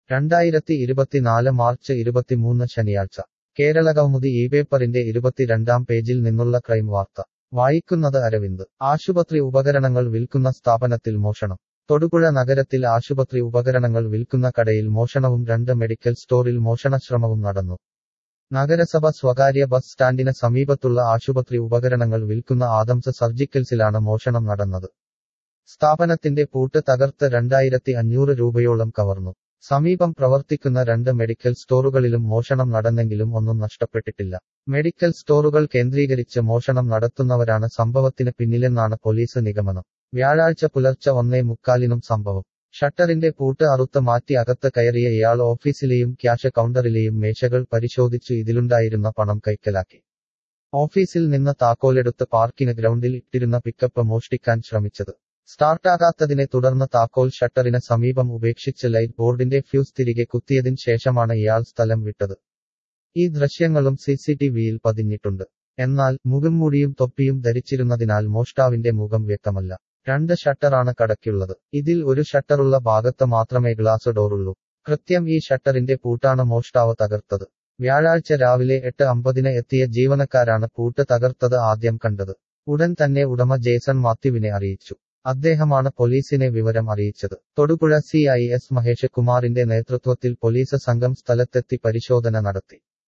രണ്ടായിരത്തി ഇരുപത്തിനാല് മാർച്ച് ഇരുപത്തിമൂന്ന് ശനിയാഴ്ച കേരളകൗമുദി ഈ പേപ്പറിന്റെ ഇരുപത്തിരണ്ടാം പേജിൽ നിന്നുള്ള ക്രൈം വാർത്ത വായിക്കുന്നത് അരവിന്ദ് ആശുപത്രി ഉപകരണങ്ങൾ വിൽക്കുന്ന സ്ഥാപനത്തിൽ മോഷണം തൊടുപുഴ നഗരത്തിൽ ആശുപത്രി ഉപകരണങ്ങൾ വിൽക്കുന്ന കടയിൽ മോഷണവും രണ്ട് മെഡിക്കൽ സ്റ്റോറിൽ മോഷണശ്രമവും നടന്നു നഗരസഭ സ്വകാര്യ ബസ് സ്റ്റാൻഡിന് സമീപത്തുള്ള ആശുപത്രി ഉപകരണങ്ങൾ വിൽക്കുന്ന ആദംസ് സർജിക്കൽസിലാണ് മോഷണം നടന്നത് സ്ഥാപനത്തിന്റെ പൂട്ട് തകർത്ത് രണ്ടായിരത്തി അഞ്ഞൂറ് രൂപയോളം കവർന്നു സമീപം പ്രവർത്തിക്കുന്ന രണ്ട് മെഡിക്കൽ സ്റ്റോറുകളിലും മോഷണം നടന്നെങ്കിലും ഒന്നും നഷ്ടപ്പെട്ടിട്ടില്ല മെഡിക്കൽ സ്റ്റോറുകൾ കേന്ദ്രീകരിച്ച് മോഷണം നടത്തുന്നവരാണ് സംഭവത്തിന് പിന്നിലെന്നാണ് പോലീസ് നിഗമനം വ്യാഴാഴ്ച പുലർച്ചെ ഒന്നേ മുക്കാലിനും സംഭവം ഷട്ടറിന്റെ പൂട്ട് അറുത്ത് മാറ്റി അകത്ത് കയറിയ ഇയാൾ ഓഫീസിലെയും ക്യാഷ് കൗണ്ടറിലെയും മേശകൾ പരിശോധിച്ചു ഇതിലുണ്ടായിരുന്ന പണം കൈക്കലാക്കി ഓഫീസിൽ നിന്ന് താക്കോലെടുത്ത് പാർക്കിന് ഗ്രൗണ്ടിൽ ഇട്ടിരുന്ന പിക്കപ്പ് മോഷ്ടിക്കാൻ ശ്രമിച്ചത് സ്റ്റാർട്ടാകാത്തതിനെ തുടർന്ന് താക്കോൽ ഷട്ടറിന് സമീപം ഉപേക്ഷിച്ച് ലൈറ്റ് ബോർഡിന്റെ ഫ്യൂസ് തിരികെ കുത്തിയതിന് ശേഷമാണ് ഇയാൾ സ്ഥലം വിട്ടത് ഈ ദൃശ്യങ്ങളും സിസിടിവിയിൽ പതിഞ്ഞിട്ടുണ്ട് എന്നാൽ മുഖംമൂടിയും തൊപ്പിയും ധരിച്ചിരുന്നതിനാൽ മോഷ്ടാവിന്റെ മുഖം വ്യക്തമല്ല രണ്ട് ഷട്ടറാണ് കടയ്ക്കുള്ളത് ഇതിൽ ഒരു ഷട്ടറുള്ള ഭാഗത്ത് മാത്രമേ ഗ്ലാസ് ഡോറുള്ളൂ കൃത്യം ഈ ഷട്ടറിന്റെ പൂട്ടാണ് മോഷ്ടാവ് തകർത്തത് വ്യാഴാഴ്ച രാവിലെ എട്ട് അമ്പതിന് എത്തിയ ജീവനക്കാരാണ് പൂട്ട് തകർത്തത് ആദ്യം കണ്ടത് ഉടൻ തന്നെ ഉടമ ജേസൺ മാത്യുവിനെ അറിയിച്ചു അദ്ദേഹമാണ് പോലീസിനെ വിവരം അറിയിച്ചത് Thodupuzha C I S Mahesh കുമാറിന്റെ നേതൃത്വത്തിൽ പോലീസ് സംഘം സ്ഥലത്തെത്തി പരിശോധന നടത്തി